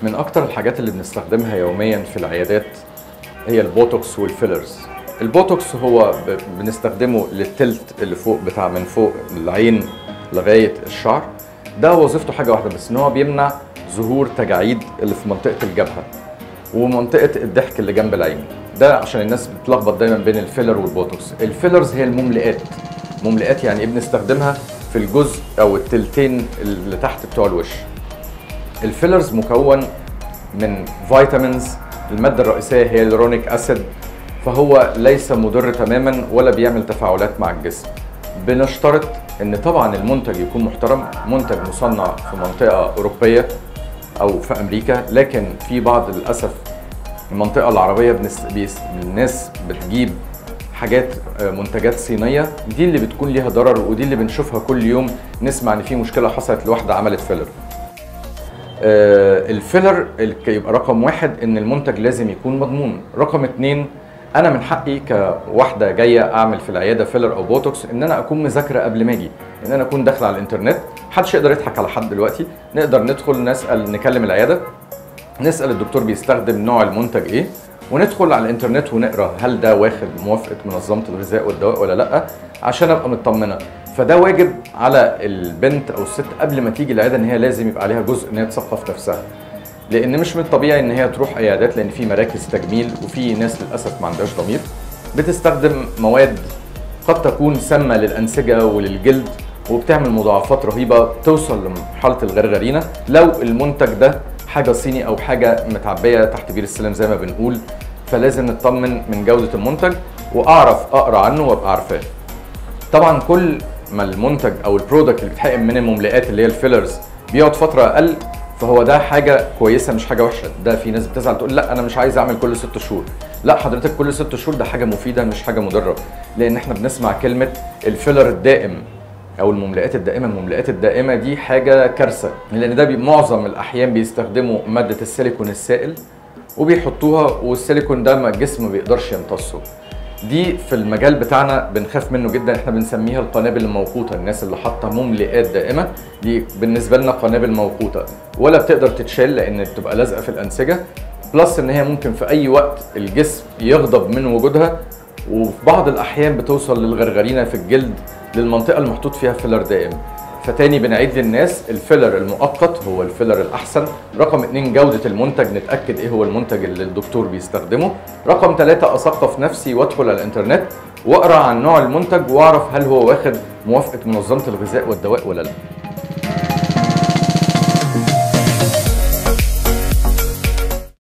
من اكتر الحاجات اللي بنستخدمها يوميا في العيادات هي البوتوكس والفيلرز البوتوكس هو ب- بنستخدمه للتلت اللي فوق بتاع من فوق العين لغايه الشعر ده وظيفته حاجه واحده بس ان هو بيمنع ظهور تجاعيد اللي في منطقه الجبهه ومنطقه الضحك اللي جنب العين ده عشان الناس بتلخبط دايما بين الفيلر والبوتوكس الفيلرز هي المملئات مملئات يعني ايه بنستخدمها في الجزء او التلتين اللي تحت بتوع الوش الفيلرز مكون من فيتامينز المادة الرئيسية هي الرونيك أسيد فهو ليس مضر تماما ولا بيعمل تفاعلات مع الجسم بنشترط ان طبعا المنتج يكون محترم منتج مصنع في منطقة أوروبية أو في أمريكا لكن في بعض للأسف المنطقة العربية بنس... بيس... الناس بتجيب حاجات آه، منتجات صينية دي اللي بتكون ليها ضرر ودي اللي بنشوفها كل يوم نسمع ان في مشكلة حصلت لواحدة عملت فيلر آه، الفيلر ال- يبقى رقم واحد ان المنتج لازم يكون مضمون رقم اتنين انا من حقي كواحده جايه اعمل في العياده فيلر او بوتوكس ان انا اكون مذاكره قبل ما اجي ان انا اكون داخل على الانترنت محدش يقدر يضحك على حد دلوقتي نقدر ندخل نسال نكلم العياده نسال الدكتور بيستخدم نوع المنتج ايه وندخل على الانترنت ونقرا هل ده واخد موافقه منظمه الغذاء والدواء ولا لا عشان ابقى مطمنه فده واجب على البنت او الست قبل ما تيجي العياده ان هي لازم يبقى عليها جزء ان هي تثقف نفسها لان مش من الطبيعي ان هي تروح عيادات لان في مراكز تجميل وفي ناس للاسف ما عندهاش ضمير بتستخدم مواد قد تكون سامه للانسجه وللجلد وبتعمل مضاعفات رهيبه توصل لمرحله الغرغرينه لو المنتج ده حاجه صيني او حاجه متعبيه تحت بير السلم زي ما بنقول فلازم نطمن من جوده المنتج واعرف اقرا عنه وابقى عارفاه طبعا كل ما المنتج او البرودكت اللي بيتحقن من المملئات اللي هي الفيلرز بيقعد فتره اقل فهو ده حاجه كويسه مش حاجه وحشه ده في ناس بتزعل تقول لا انا مش عايز اعمل كل ست شهور لا حضرتك كل ست شهور ده حاجه مفيده مش حاجه مضره لان احنا بنسمع كلمه الفيلر الدائم او المملئات الدائمه المملئات الدائمه دي حاجه كارثه لان ده بي معظم الاحيان بيستخدموا ماده السيليكون السائل وبيحطوها والسيليكون ده ما الجسم ما بيقدرش يمتصه دي في المجال بتاعنا بنخاف منه جدا احنا بنسميها القنابل الموقوته الناس اللي حاطه مملئات دائمه دي بالنسبه لنا قنابل موقوته ولا بتقدر تتشال لان بتبقى لازقه في الانسجه بلس ان هي ممكن في اي وقت الجسم يغضب من وجودها وفي بعض الاحيان بتوصل للغرغرينه في الجلد للمنطقه المحطوط فيها فيلر دائم فتاني بنعيد للناس الفيلر المؤقت هو الفيلر الاحسن رقم اتنين جودة المنتج نتأكد ايه هو المنتج اللي الدكتور بيستخدمه رقم ثلاثة اثقف نفسي وادخل على الانترنت واقرا عن نوع المنتج واعرف هل هو واخد موافقة منظمة الغذاء والدواء ولا لا